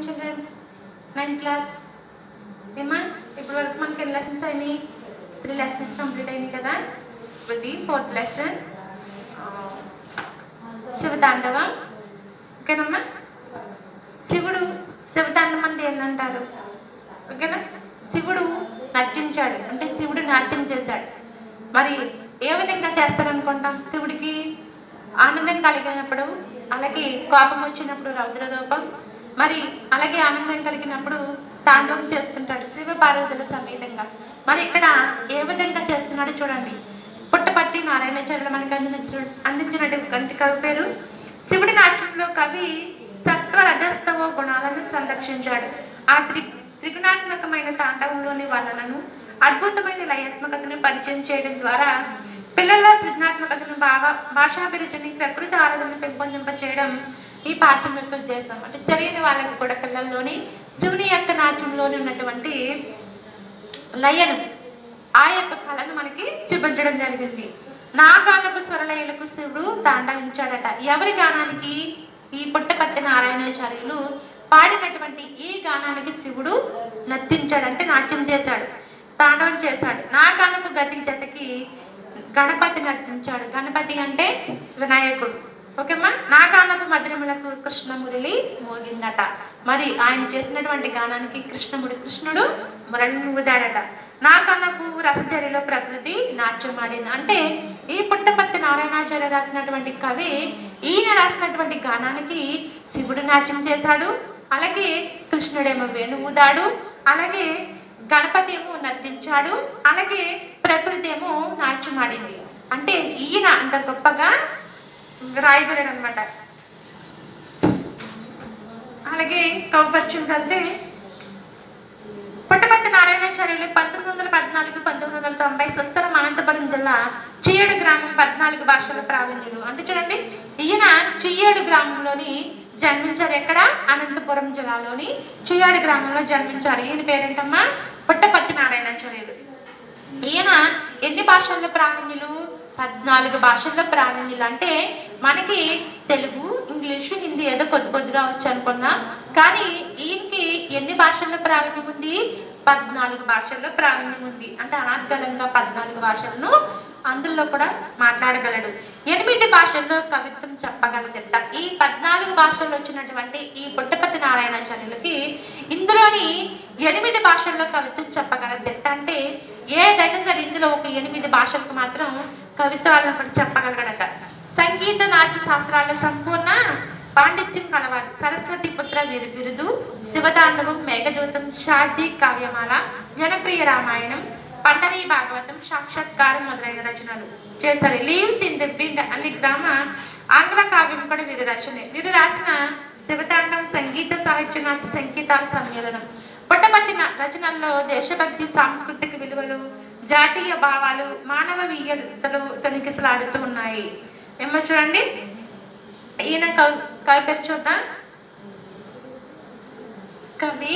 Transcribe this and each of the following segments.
children ninth class ఏమా ఇప్పటి వరకు మనకి ఎన్ని లెసన్స్ అయినాయి త్రీ లెసన్స్ కంప్లీట్ అయినాయి కదా ఇది ఫోర్త్ లెసన్ శివతాండవం ఓకేనమ్మా శివుడు శివతాండవం అంటే ఏంటంటారు ఓకేనా శివుడు నర్తించాడు అంటే శివుడు నాట్యం చేశాడు మరి ఏ విధంగా చేస్తాడు అనుకుంటాం శివుడికి ఆనందం కలిగినప్పుడు అలాగే కోపం వచ్చినప్పుడు రౌద్ర రూపం మరి అలాగే ఆనందం కలిగినప్పుడు తాండవం చేస్తుంటాడు శివ పార్వతుల సమేతంగా మరి ఇక్కడ ఏ విధంగా చేస్తున్నాడో చూడండి పుట్టపట్టి నారాయణాచార్యులు మనకి అందించిన అందించినటువంటి కవి పేరు శివుడి నాట్యంలో కవి సత్వ రజస్తవ గుణాలను సందర్శించాడు ఆ త్రి త్రిగుణాత్మకమైన తాండవంలోని వర్ణనను అద్భుతమైన లయాత్మకతను పరిచయం చేయడం ద్వారా పిల్లల్లో సృజనాత్మకతను భావ భాషాభిరుచిని ప్రకృతి ఆరాధనను పెంపొందింప చేయడం ఈ పాఠం యొక్క ఉద్దేశం అంటే తెలియని వాళ్ళకి కూడా పిల్లల్లోని శివుని యొక్క నాట్యంలోని ఉన్నటువంటి లయను ఆ యొక్క కళను మనకి చూపించడం జరిగింది నా గానపు స్వరలయలకు శివుడు తాండవించాడట ఎవరి గానానికి ఈ పుట్టపత్తి నారాయణాచార్యులు పాడినటువంటి ఈ గానానికి శివుడు నర్తించాడు అంటే నాట్యం చేశాడు తాండవం చేశాడు నా గానపు గతి జతకి గణపతి నర్తించాడు గణపతి అంటే వినాయకుడు ఓకేమ్మా నా గానపు మధురములకు కృష్ణమురళి మోగిందట మరి ఆయన చేసినటువంటి గానానికి కృష్ణముడి కృష్ణుడు మురళిని ఊదాడట నా కన్నపు రసచర్యలో ప్రకృతి నాట్యం ఆడింది అంటే ఈ పుట్టపత్తి నారాయణాచార్య రాసినటువంటి కవి ఈయన రాసినటువంటి గానానికి శివుడు నాట్యం చేశాడు అలాగే కృష్ణుడేమో వేణు ఊదాడు అలాగే గణపతి ఏమో నర్తించాడు అలాగే ప్రకృతి ఏమో నాట్యం ఆడింది అంటే ఈయన అంత గొప్పగా రాయగలడు అనమాట అలాగే కౌపరిచయం కలితే పుట్టపర్తి నారాయణాచార్యులు పంతొమ్మిది వందల పద్నాలుగు పంతొమ్మిది వందల తొంభై స్వస్థలం అనంతపురం జిల్లా చియ్యేడు గ్రామం పద్నాలుగు భాషల ప్రావీణ్యులు అంటే చూడండి ఈయన చియ్యేడు గ్రామంలోని జన్మించారు ఎక్కడ అనంతపురం జిల్లాలోని చియ్యాడు గ్రామంలో జన్మించారు ఈయన పేరేంటమ్మా పుట్టపర్తి నారాయణాచార్యులు ఈయన ఎన్ని భాషల్లో ప్రావీణ్యులు పద్నాలుగు భాషల్లో ప్రావీణ్యులు అంటే మనకి తెలుగు ఇంగ్లీషు హిందీ ఏదో కొద్ది కొద్దిగా వచ్చు అనుకున్నాం కానీ ఈయనకి ఎన్ని భాషల్లో ప్రావీణ్యం ఉంది పద్నాలుగు భాషల్లో ప్రావీణ్యం ఉంది అంటే అనర్గళంగా పద్నాలుగు భాషలను అందులో కూడా మాట్లాడగలడు ఎనిమిది భాషల్లో కవిత్వం చెప్పగలదట ఈ పద్నాలుగు భాషల్లో వచ్చినటువంటి ఈ పుట్టపర్తి నారాయణాచార్యులకి ఇందులోని ఎనిమిది భాషల్లో కవిత్వం చెప్పగలదట అంటే ఏదైనా సరే ఇందులో ఒక ఎనిమిది భాషలకు మాత్రం కవిత్వాలను కూడా చెప్పగలగడట సంగీత నాట్య శాస్త్రాల సంపూర్ణ పాండిత్యం కలవాలి సరస్వతి పుత్ర వీరు బిరుదు శివతాండవం మేఘదూతం షాజీ కావ్యమాల జనప్రియ రామాయణం పండరీ భాగవతం సాక్షాత్కారం మొదలైన రచనలు చేశారు లీవ్స్ ఇన్ ది విండ్ అనే గ్రామ ఆంగ్ల కావ్యం కూడా వీరు రచనే వీరు రాసిన శివతాండం సంగీత సాహిత్యనాథ సంగీతాల సమ్మేళనం పుట్టపర్తి న- రచనల్లో దేశభక్తి సాంస్కృతిక విలువలు జాతీయ భావాలు మానవ వీయతలు తొనికిసలాడుతూ ఉన్నాయి ఏమో చూడండి ఈయన కవి కవి పేరు చూద్దాం కవి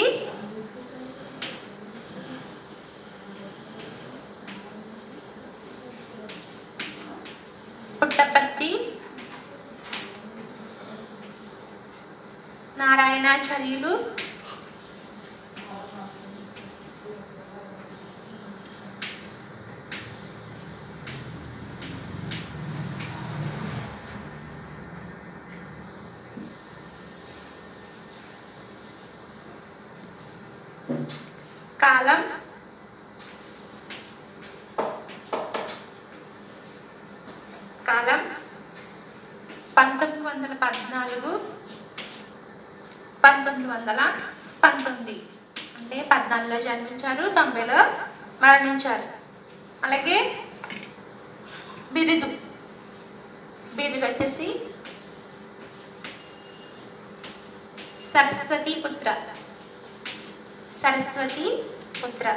పుట్టపర్తి నారాయణాచార్యులు కాలం కాలం పంతొమ్మిది వందల పద్నాలుగు పంతొమ్మిది వందల పంతొమ్మిది అంటే పద్నాలుగులో జన్మించారు తొంభైలో మరణించారు అలాగే బిరుదు బిరుదు వచ్చేసి సరస్వతి పుత్ర సరస్వతి పుత్ర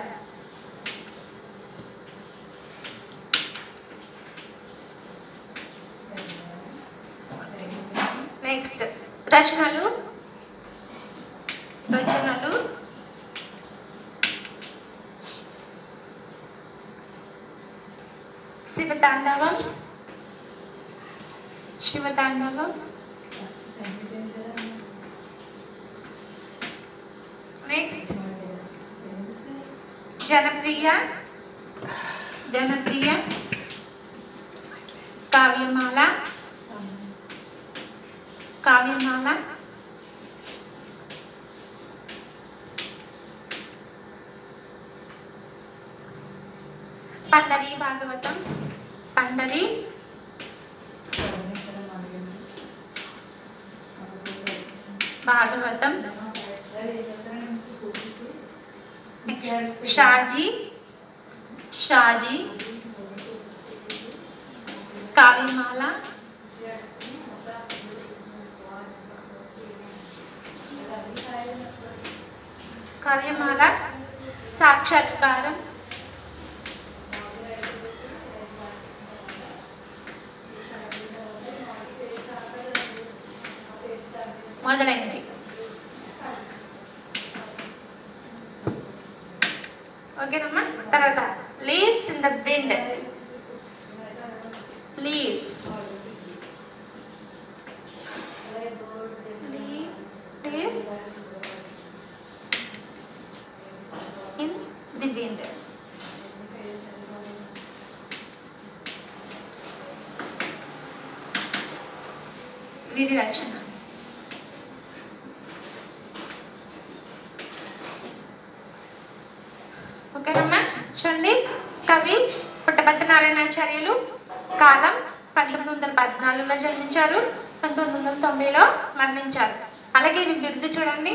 నెక్స్ట్ రచనలు రచనలు శివతాండవం శివతాండవం జనప్రియ జనప్రియ కావ్యమాల కావ్యమాల పండరి భాగవతం పండరి భాగవతం షాజీ షాజీ కావ్యమాల కావ్యమాల సాక్షాత్కారం మొదలైనవి ఓకేనమ్మా తర్వాత leaves in the wind leaves leaves in the wind వీరి రచన ఓకేనమ్మా చూడండి కవి పుట్టపర్తి నారాయణాచార్యులు కాలం పంతొమ్మిది వందల పద్నాలుగులో జన్మించారు పంతొమ్మిది వందల తొంభైలో మరణించారు అలాగే ఈయన బిరుదు చూడండి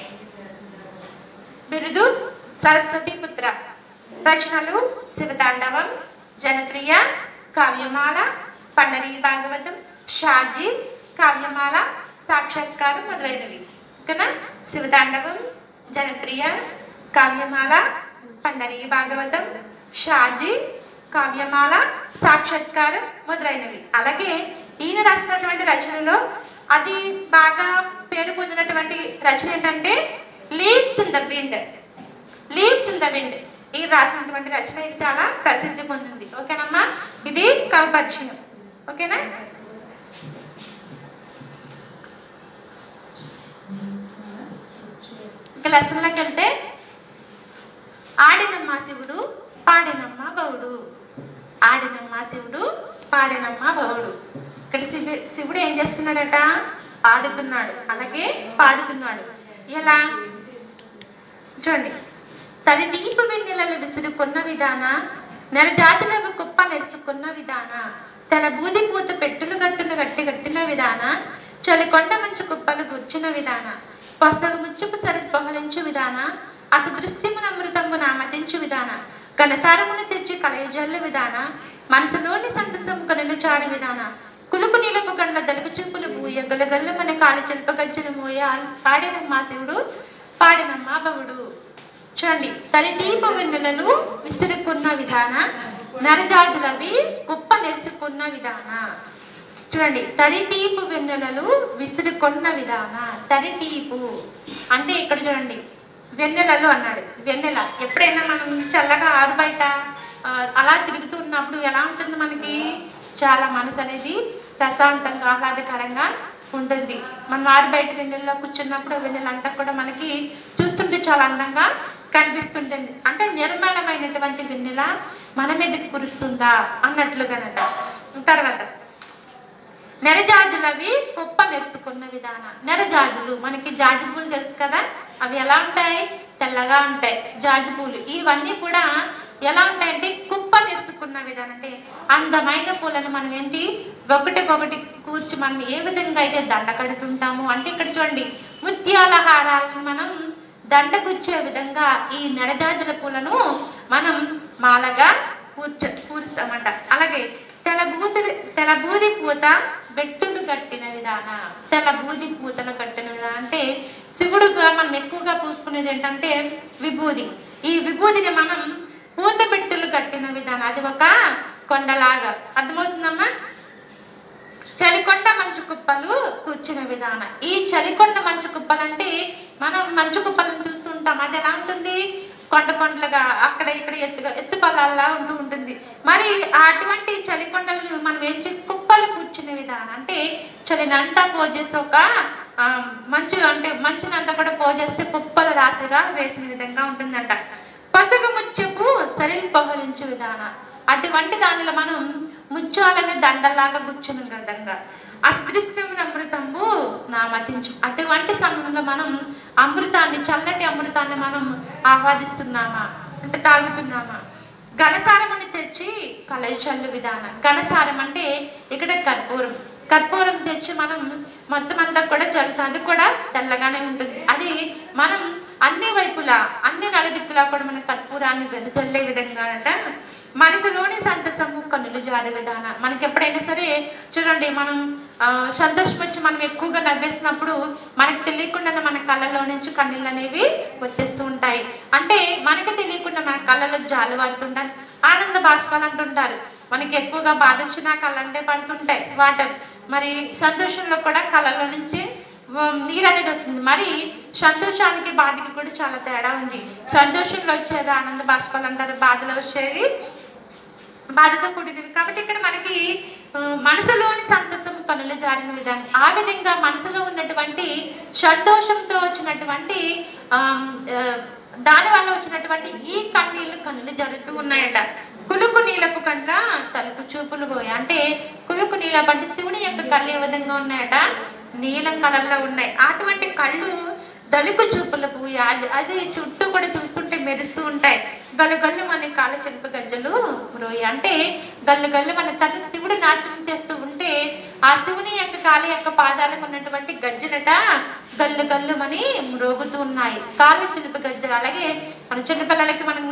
బిరుదు సరస్వతి పుత్ర రచనలు శివతాండవం జనప్రియ కావ్యమాల పండరి భాగవతం షాజీ కావ్యమాల సాక్షాత్కారం మొదలైనవి ఓకేనా శివతాండవం జనప్రియ కావ్యమాల పండరి భాగవతం షాజీ కావ్యమాల సాక్షాత్కారం మొదలైనవి అలాగే ఈయన రాసినటువంటి రచనలో అది బాగా పేరు పొందినటువంటి రచన ఏంటంటే leaves in the wind leaves in the wind ఈ రాసినటువంటి రచన ఇది చాలా ప్రసిద్ధి పొందింది ఓకేనమ్మా ఇది కవి పరిచయం ఓకేనా ఇక లెసన్లోకి వెళ్తే ఆడినమ్మ శివుడు పాడినమ్మ బౌడు ఆడినమ్మ శివుడు పాడినమ్మ బౌడు ఇక్కడ శివు శివుడు ఏం చేస్తున్నాడట ఆడుతున్నాడు అలాగే పాడుతున్నాడు ఎలా చూడండి తది దీపు వెన్నెలలు విసురుకున్న విధాన నెలజాతులకు కుప్ప నెరుసుకున్న విధాన తన బూది పూత పెట్టులు గట్టును గట్టి గట్టిన విధాన చలికొండ మంచు కుప్పలు గుర్చిన విధాన పొసగు ముచ్చుపు సరి పొహలించు విధాన అసదృశ్యమున అమృతము నామతించు విధాన కనసారమును తెచ్చి కలయజల్లు విధాన మనసులోని సంతసము కనులు చారు విధాన కులుకు నీలపు గండ్ల దలుగు చూపులు బూయ గలగల్లు మన కాలి చెల్ప గజ్జలు మోయ పాడినమ్మా శివుడు పాడినమ్మా బవుడు చూడండి తలిదీప వెన్నెలలు విసురుకున్న విధాన నరజాతులవి కుప్ప నెరుసుకున్న విధాన చూడండి తరితీపు వెన్నెలలు విసురుకున్న విధాన తరితీపు అంటే ఇక్కడ చూడండి వెన్నెలలు అన్నాడు వెన్నెల ఎప్పుడైనా మనం చల్లగా ఆరు బయట ఆ, అలా తిరుగుతూ ఉన్నప్పుడు ఎలా ఉంటుంది మనకి చాలా మనసు అనేది ప్రశాంతంగా ఆహ్లాదకరంగా ఉంటుంది మనం ఆరు బయట వెన్నెల్లో కూర్చున్నప్పుడు ఆ వెన్నెల అంతా కూడా మనకి చూస్తుంటే చాలా అందంగా కనిపిస్తుంటుంది అంటే నిర్మలమైనటువంటి వెన్నెల మన మీదకి కురుస్తుందా అన్నట్లుగానట తర్వాత నెరజాజులవి కుప్ప నెరుసుకున్న విధాన నెరజాజులు మనకి జాజి పూలు తెలుసు కదా అవి ఎలా ఉంటాయి తెల్లగా ఉంటాయి జాజి పూలు ఇవన్నీ కూడా ఎలా ఉంటాయంటే కుప్ప నెరుసుకున్న విధానం అంటే అందమైన పూలను మనం ఏంటి ఒకటికొకటి కూర్చి మనం ఏ విధంగా అయితే దండ కడుతుంటామో అంటే ఇక్కడ చూడండి ముత్యాల హారాలను మనం దండగుచ్చే విధంగా ఈ నెరజాజుల పూలను మనం మాలగా కూర్చ కూరుస్తామట అలాగే తెల బూది తెల బూది పూత బెట్టును కట్టిన విధాన తెల బూది పూతను కట్టిన విధానం అంటే శివుడుగా మనం ఎక్కువగా పూసుకునేది ఏంటంటే విభూది ఈ విభూదిని మనం పూత బెట్టులు కట్టిన విధానం అది ఒక కొండలాగా అర్థమవుతుందమ్మా చలికొండ మంచు కుప్పలు కూర్చున్న విధానం ఈ చలికొండ మంచు కుప్పలు అంటే మనం మంచు కుప్పలను చూస్తుంటాం అది ఎలా ఉంటుంది కొండ కొండలుగా అక్కడ ఇక్కడ ఎత్తుగా ఎత్తు పొలాల్లా ఉంటూ ఉంటుంది మరి అటువంటి చలికొండలను మనం ఏం చే కుప్పలు కూర్చునే విధానం అంటే చలినంతా పోజేసి ఒక ఆ, మంచు అంటే మంచునంతా కూడా పోజేస్తే కుప్పల రాశిగా వేసిన విధంగా ఉంటుందంట పసగ ముచ్చు సరిల్పహలించు విధాన అటువంటి దానిలో మనం ముత్యాలను దండలాగా గుచ్చును విధంగా అదృశ్యమైన అమృతంబు నామతించు అటువంటి సమయంలో మనం అమృతాన్ని చల్లటి అమృతాన్ని మనం ఆహ్వాదిస్తున్నామా అంటే తాగుతున్నామా ఘనసారముని తెచ్చి కలయిచల్లు విధానం ఘనసారం అంటే ఇక్కడ కర్పూరం కర్పూరం తెచ్చి మనం మొత్తం అంతా కూడా చల్లుతాం అది కూడా తెల్లగానే ఉంటుంది అది మనం అన్ని వైపులా అన్ని నలుదిక్కులా కూడా మన కర్పూరాన్ని వెదజల్లే విధంగా అంట మనసులోని సంతసము కన్నులు జారే విధానం మనకి ఎప్పుడైనా సరే చూడండి మనం ఆ, సంతోషం వచ్చి మనం ఎక్కువగా నవ్వేసినప్పుడు మనకు తెలియకుండా మన కళ్ళలో నుంచి కన్నీళ్ళు అనేవి వచ్చేస్తూ ఉంటాయి అంటే మనకి తెలియకుండా మన కళ్ళలో జాలు పడుతుంటారు ఆనంద బాష్పాలు అంటుంటారు మనకి ఎక్కువగా బాధ వచ్చినా కళ్ళంటే పడుతుంటాయి వాటర్ మరి సంతోషంలో కూడా కళ్ళలో నుంచి ఉమ్, నీరు అనేది వస్తుంది మరి సంతోషానికి బాధకి కూడా చాలా తేడా ఉంది సంతోషంలో వచ్చేవి ఆనంద బాష్పాలు అంటారు బాధలో వచ్చేవి బాధతో కూడినవి కాబట్టి ఇక్కడ మనకి ఆ, మనసులోని సంతసం పనులు జారిన విధానం ఆ విధంగా మనసులో ఉన్నటువంటి సంతోషంతో వచ్చినటువంటి ఆమ్, ఆ, దాని వల్ల వచ్చినటువంటి ఈ కన్నీళ్లు కన్నులు జరుగుతూ ఉన్నాయట కులుకు నీలపు కంట తలుపు చూపులు పోయి అంటే కులుకు నీలపు అంటే శివుని యొక్క కళ్ళు ఏ విధంగా ఉన్నాయట నీలం కలర్లో ఉన్నాయి అటువంటి కళ్ళు దలుపు చూపులు పోయి అది అది చుట్టూ కూడా చూస్తుంటే మెరుస్తూ ఉంటాయి గల్లు గల్లు మన కాళ్ళ చెలుపు గజ్జలు రోయి అంటే గల్లు గల్లు మన తన శివుడు నాట్యం చేస్తూ ఉంటే ఆ శివుని యొక్క కాళ్ళ యొక్క పాదాలకు ఉన్నటువంటి గజ్జలట గల్లు గల్లు మని మ్రోగుతూ ఉన్నాయి కాళ్ళ చిలుపు గజ్జలు అలాగే మన చిన్నపిల్లలకి మనము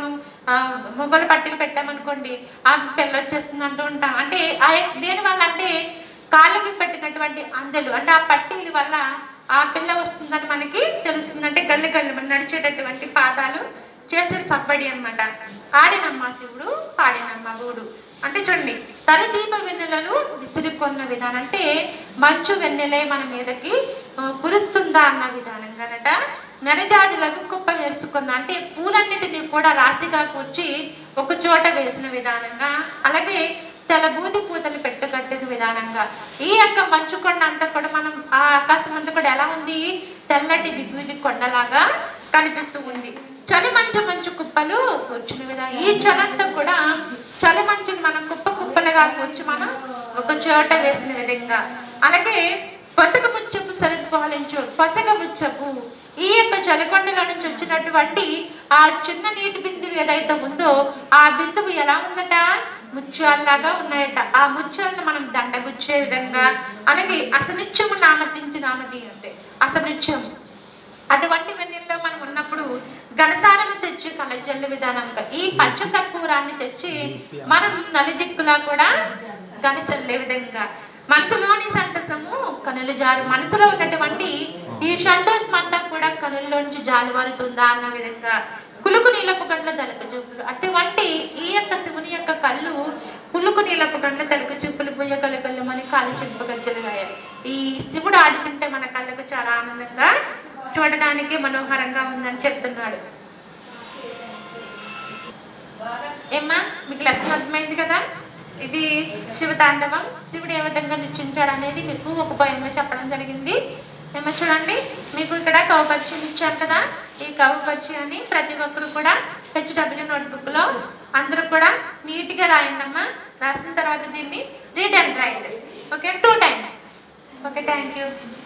మొబైల్ పట్టీలు పెట్టామనుకోండి ఆ పిల్ల వచ్చేస్తుంది అంటూ ఉంటాం అంటే ఆ దేని వల్ల అంటే కాళ్ళకి పెట్టినటువంటి అందెలు అంటే ఆ పట్టీల వల్ల ఆ పిల్ల వస్తుందని మనకి తెలుస్తుంది అంటే గల్లి గల్లి మనం నడిచేటటువంటి పాదాలు చేసే సబ్బడి అన్నమాట ఆడినమ్మ శివుడు పాడినమ్మ గూడు అంటే చూడండి తలదీప వెన్నెలలు విసిరికొన్న విధానం అంటే మంచు వెన్నెలే మన మీదకి ఆ, కురుస్తుందా అన్న విధానం కనుక నరజాజులకు కుప్ప వేసుకున్న అంటే పూలన్నిటినీ కూడా రాశిగా కూర్చి ఒక చోట వేసిన విధానంగా అలాగే తెల్ల బూది పూతలు పెట్టుకట్టిన విధానంగా ఈ యొక్క మంచు కొండ అంతా కూడా మనం ఆ ఆకాశం అంతా కూడా ఎలా ఉంది తెల్లటి విభూది కొండలాగా కనిపిస్తూ ఉంది చలి మంచు మంచు కుప్పలు కూర్చున్న విధానం ఈ చలంతా కూడా చలి మంచుని మనం కుప్ప కుప్పలుగా కూర్చి మనం ఒక చోట వేసిన విధంగా అలాగే పసక ముచ్చపు సరిపాలించు పసక ముచ్చపు ఈ యొక్క జలకొండలో నుంచి వచ్చినటువంటి ఆ చిన్న నీటి బిందువు ఏదైతే ఉందో ఆ బిందువు ఎలా ఉందట ముత్యాల్లాగా ఉన్నాయట ఆ ముత్యాలను మనం దండగుచ్చే విధంగా అలాగే అసనిత్యము నామతించి నామతి అంటే అసనిత్యము అటువంటి వెన్నెల్లో మనం ఉన్నప్పుడు ఘనసారము తెచ్చి కలజల్లు విధానంగా ఈ పచ్చ కర్పూరాన్ని తెచ్చి మనం నలుదిక్కులా కూడా గనసల్లే విధంగా మనసులోని సంతసము కనులు జారు మనసులో ఉన్నటువంటి ఈ సంతోషం అంతా కూడా కనుల్లోంచి జాలువారుతుందా అన్న విధంగా కులుకు నీలపు గండ్ల తలక చూపులు అటువంటి ఈ యొక్క శివుని యొక్క కళ్ళు కులుకు నీలపు గండ్ల తలక చూపులు పోయే కళ్ళు కళ్ళు మన కాలు చెంపు గజ్జలుగా ఈ శివుడు ఆడుతుంటే మన కళ్ళకు చాలా ఆనందంగా చూడడానికి మనోహరంగా ఉందని చెప్తున్నాడు ఏమ్మా మీకు లెసన్ అర్థమైంది కదా ఇది శివతాండవం శివుడు ఏ విధంగా నిశ్చించాడు అనేది మీకు ఒక భయంలో చెప్పడం జరిగింది ఏమో చూడండి మీకు ఇక్కడ కవపరిచయం ఇచ్చారు కదా ఈ కవపరిచయాన్ని ప్రతి ఒక్కరు కూడా హెచ్డబ్ల్యూ నోట్బుక్లో అందరూ కూడా నీట్గా రాయండి అమ్మా రాసిన తర్వాత దీన్ని read and write okay two times okay thank you